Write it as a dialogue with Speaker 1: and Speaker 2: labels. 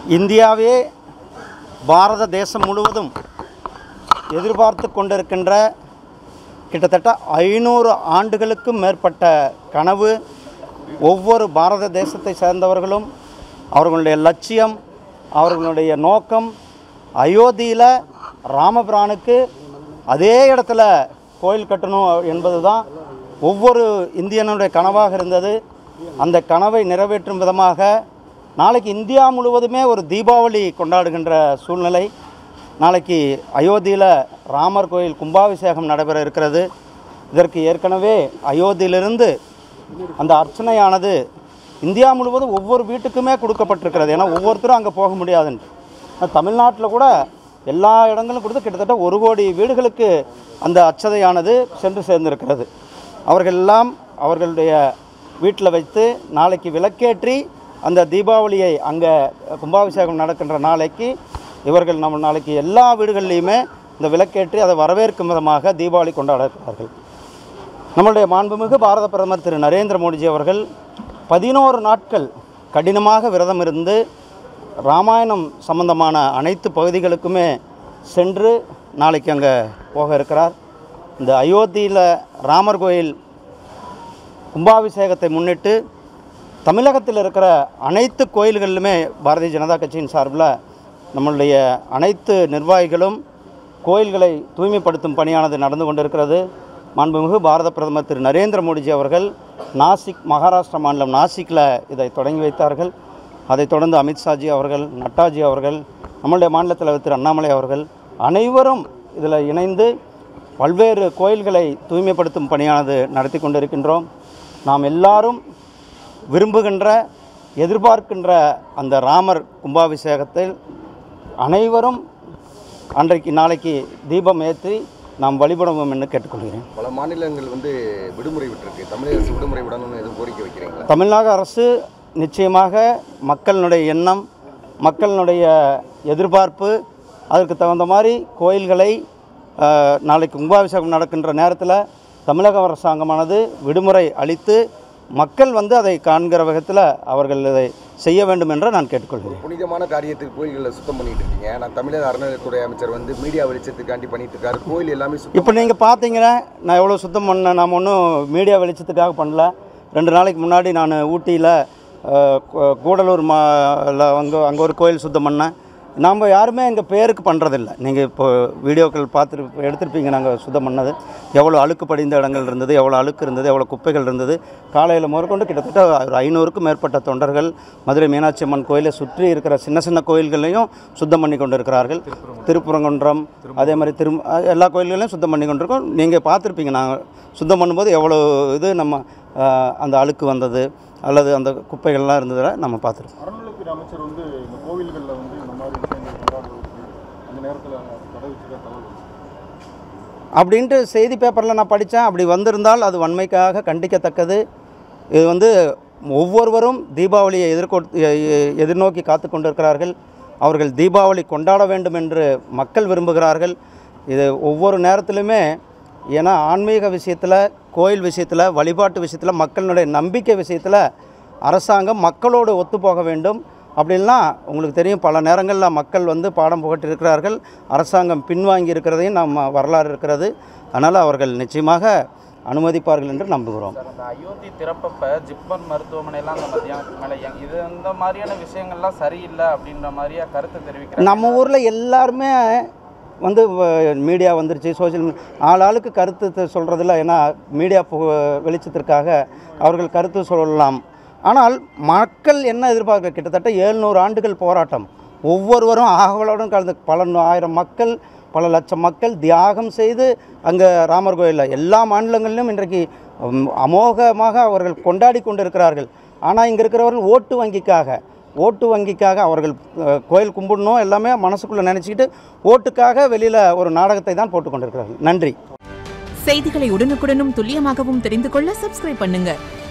Speaker 1: இந்தியாவே பாரத தேசம் முழுவதும் எதிர்பார்த்து கொண்டிருக்கின்ற கிட்டத்தட்ட ஐநூறு ஆண்டுகளுக்கும் மேற்பட்ட கனவு ஒவ்வொரு பாரத தேசத்தை சேர்ந்தவர்களும் அவர்களுடைய லட்சியம் அவர்களுடைய நோக்கம் அயோத்தியில் ராமபிரானுக்கு அதே இடத்துல கோயில் கட்டணும் என்பது தான் ஒவ்வொரு இந்தியனுடைய கனவாக இருந்தது அந்த கனவை நிறைவேற்றும் விதமாக நாளைக்கு இந்தியா முழுவதுமே ஒரு தீபாவளி கொண்டாடுகின்ற சூழ்நிலை நாளைக்கு அயோத்தியில் ராமர் கோயில் கும்பாபிஷேகம் நடைபெற இருக்கிறது இதற்கு ஏற்கனவே அயோத்தியிலிருந்து அந்த அர்ச்சனையானது இந்தியா முழுவதும் ஒவ்வொரு வீட்டுக்குமே கொடுக்கப்பட்டிருக்கிறது ஏன்னா ஒவ்வொருத்தரும் அங்கே போக முடியாதுன்ட்டு ஆனா தமிழ்நாட்டில் கூட எல்லா இடங்களும் கொடுத்து கிட்டத்தட்ட ஒரு கோடி வீடுகளுக்கு அந்த அச்சதையானது சென்று சேர்ந்திருக்கிறது அவர்கள் எல்லாம் அவர்களுடைய வீட்டில் வைத்து நாளைக்கு விளக்கேற்றி அந்த தீபாவளியை அங்கே கும்பாபிஷேகம் நடக்கின்ற நாளைக்கு இவர்கள் நம்ம நாளைக்கு எல்லா வீடுகள்லையுமே இந்த விளக்கேற்றி அதை வரவேற்கும் விதமாக தீபாவளி கொண்டாட இருக்கிறார்கள் நம்மளுடைய மாண்புமிகு பாரத பிரதமர் திரு நரேந்திர மோடிஜி அவர்கள் பதினோரு நாட்கள் கடினமாக விரதம் இருந்து ராமாயணம் சம்பந்தமான அனைத்து பகுதிகளுக்குமே சென்று நாளைக்கு அங்கே போக இருக்கிறார் இந்த அயோத்தியில் ராமர் கோயில் கும்பாபிஷேகத்தை முன்னிட்டு தமிழகத்தில் இருக்கிற அனைத்து கோயில்களிலுமே பாரதிய ஜனதா கட்சியின் சார்பில் நம்மளுடைய அனைத்து நிர்வாகிகளும் கோயில்களை தூய்மைப்படுத்தும் பணியானது நடந்து கொண்டிருக்கிறது மாண்புமிகு பாரத பிரதமர் திரு நரேந்திர மோடிஜி அவர்கள் நாசிக் மகாராஷ்டிரா மாநிலம் நாசிக்கில் இதை தொடங்கி வைத்தார்கள் அதைத் தொடர்ந்து அமித்ஷாஜி அவர்கள் நட்டாஜி அவர்கள் நம்மளுடைய மாநில தலைவர் திரு அண்ணாமலை அவர்கள் அனைவரும் இதில் இணைந்து பல்வேறு கோயில்களை தூய்மைப்படுத்தும் பணியானது நடத்தி கொண்டிருக்கின்றோம் நாம் எல்லாரும் விரும்புகின்ற எதிர்பார்க்கின்ற அந்த ராமர் கும்பாபிஷேகத்தில் அனைவரும் அன்றைக்கு நாளைக்கு தீபம் ஏற்றி நாம் வழிபடுவோம் என்று கேட்டுக்கொள்கிறேன்
Speaker 2: பல மாநிலங்கள் வந்து விடுமுறை விட்டுருக்கு தமிழக அரசு விடுமுறை விடணும்னு எதுவும் கோரிக்கை வைக்கிறீங்களா
Speaker 1: தமிழ்நாடு அரசு நிச்சயமாக மக்களினுடைய எண்ணம் மக்களினுடைய எதிர்பார்ப்பு அதற்கு தகுந்த மாதிரி கோயில்களை அஹ், நாளைக்கு கும்பாபிஷேகம் நடக்கின்ற நேரத்தில் தமிழக அரசாங்கமானது விடுமுறை அளித்து மக்கள் வந்து அதை காண்கிற விதத்தில் அவர்கள் இதை செய்ய வேண்டும் என்று நான் கேட்டுக்கொள்கிறேன்
Speaker 2: புனிதமான காரியத்துக்கு கோயில்களை சுத்தம் பண்ணிட்டு இருக்கீங்க நான் தமிழக அறநிலையத்துறை அமைச்சர் வந்து மீடியா வெளிச்சத்துக்காண்டி பண்ணிட்டு இருக்காரு கோயில் எல்லாமே சுத்தம்
Speaker 1: இப்போ நீங்கள் பார்த்தீங்கன்னா நான் எவ்வளோ சுத்தம் பண்ணேன் நாம் ஒன்றும் மீடியா வெளிச்சத்துக்காக பண்ணல ரெண்டு நாளைக்கு முன்னாடி நான் ஊட்டியில் அஹ், கூ- கூடலூர் மா ல அங்கே அங்கே ஒரு கோயில் சுத்தம் பண்ணேன் நாம் யாருமே எங்கள் பேருக்கு பண்ணுறதில்ல நீங்கள் இப்போ வீடியோக்கள் பார்த்துட்டு எடுத்திருப்பீங்க நாங்கள் சுத்தம் பண்ணது எவ்வளோ அழுக்கு படிந்த இடங்கள் இருந்தது எவ்வளோ அழுக்கு இருந்தது எவ்வளோ குப்பைகள் இருந்தது காலையில் முதற்கொண்டு கிட்டத்தட்ட ஒரு ஐநூறுக்கும் மேற்பட்ட தொண்டர்கள் மதுரை மீனாட்சி அம்மன் கோயிலை சுற்றி இருக்கிற சின்ன சின்ன கோயில்களையும் சுத்தம் பண்ணி கொண்டு இருக்கிறார்கள் திருப்புறங்குன்றம் அதே மாதிரி திரு எல்லா கோயில்களையும் சுத்தம் பண்ணி கொண்டிருக்கோம் நீங்கள் பார்த்துருப்பீங்க நாங்கள் சுத்தம் பண்ணும்போது எவ்வளோ இது நம்ம அஹ், அந்த அழுக்கு வந்தது அல்லது அந்த குப்பைகள்லாம் இருந்ததில் நம்ம பார்த்துருக்கோம்
Speaker 3: அறநிலையத்துறை அமைச்சர் வந்து இந்த கோவில்களில் வந்து இந்த மாதிரி விஷயங்கள் கொண்டாடுவதற்கு அந்த நேரத்தில் தடை வச்சுக்க தகவல் வந்துச்சு.
Speaker 1: அப்படின்ட்டு செய்தி பேப்பரில் நான் படித்தேன் அப்படி வந்திருந்தால் அது வன்மைக்காக கண்டிக்கத்தக்கது இது வந்து ஒவ்வொருவரும் தீபாவளியை எதிர்கொ எ- எ- எதிர்நோக்கி காத்து கொண்டிருக்கிறார்கள் அவர்கள் தீபாவளி கொண்டாட வேண்டும் என்று மக்கள் விரும்புகிறார்கள் இது ஒவ்வொரு நேரத்திலுமே ஏன்னா ஆன்மீக விஷயத்தில் கோயில் விஷயத்தில் வழிபாட்டு விஷயத்தில் மக்களினுடைய நம்பிக்கை விஷயத்தில் அரசாங்கம் மக்களோடு ஒத்துப்போக வேண்டும் அப்படின்னா உங்களுக்கு தெரியும் பல நேரங்களில் மக்கள் வந்து பாடம் புகட்டிருக்கிறார்கள் அரசாங்கம் பின்வாங்கி இருக்கிறதையும் நம்ம வரலாறு இருக்கிறது அதனால் அவர்கள் நிச்சயமாக அனுமதிப்பார்கள் என்று நம்புகிறோம்
Speaker 4: சார் அந்த அயோத்தி திறப்பப்ப ஜிப்மர் மருத்துவமனைலாம் அந்த மத்தியானத்துக்கு மேலே இயங்க இது இந்த மாதிரியான விஷயங்கள்லாம் சரியில்லை அப்படின்ற மாதிரியா கருத்து தெரிவிக்கிறாங்க
Speaker 1: நம்ம ஊரில் எல்லாருமே வந்து மீடியா வந்துருச்சு சோஷியல் ஆள் ஆளுக்கு கருத்து சொல்கிறதில்ல ஏன்னா மீடியா பு வெளிச்சத்திற்காக அவர்கள் கருத்து சொல்லலாம் ஆனால் மக்கள் என்ன எதிர்பார்க்க கிட்டத்தட்ட எழுநூறு ஆண்டுகள் போராட்டம் ஒவ்வொருவரும் ஆகவலோடும் கலந்து பல நூ- ஆயிரம் மக்கள் பல லட்சம் மக்கள் தியாகம் செய்து அங்கே ராமர் கோயிலில் எல்லா மாநிலங்களிலும் இன்றைக்கு ம், அமோகமாக அவர்கள் கொண்டாடி கொண்டிருக்கிறார்கள் ஆனால் இங்கே இருக்கிறவர்கள் ஓட்டு வங்கிக்காக ஓட்டு வங்கிக்காக அவர்கள் அஹ், கோயில் கும்பிடணும் எல்லாமே மனசுக்குள்ளே நினச்சிக்கிட்டு ஓட்டுக்காக வெளியில் ஒரு நாடகத்தை தான் போட்டு கொண்டிருக்கிறார்கள் நன்றி
Speaker 5: செய்திகளை உடனுக்குடனும் துல்லியமாகவும் தெரிந்து கொள்ள சப்ஸ்கிரைப் பண்ணுங்க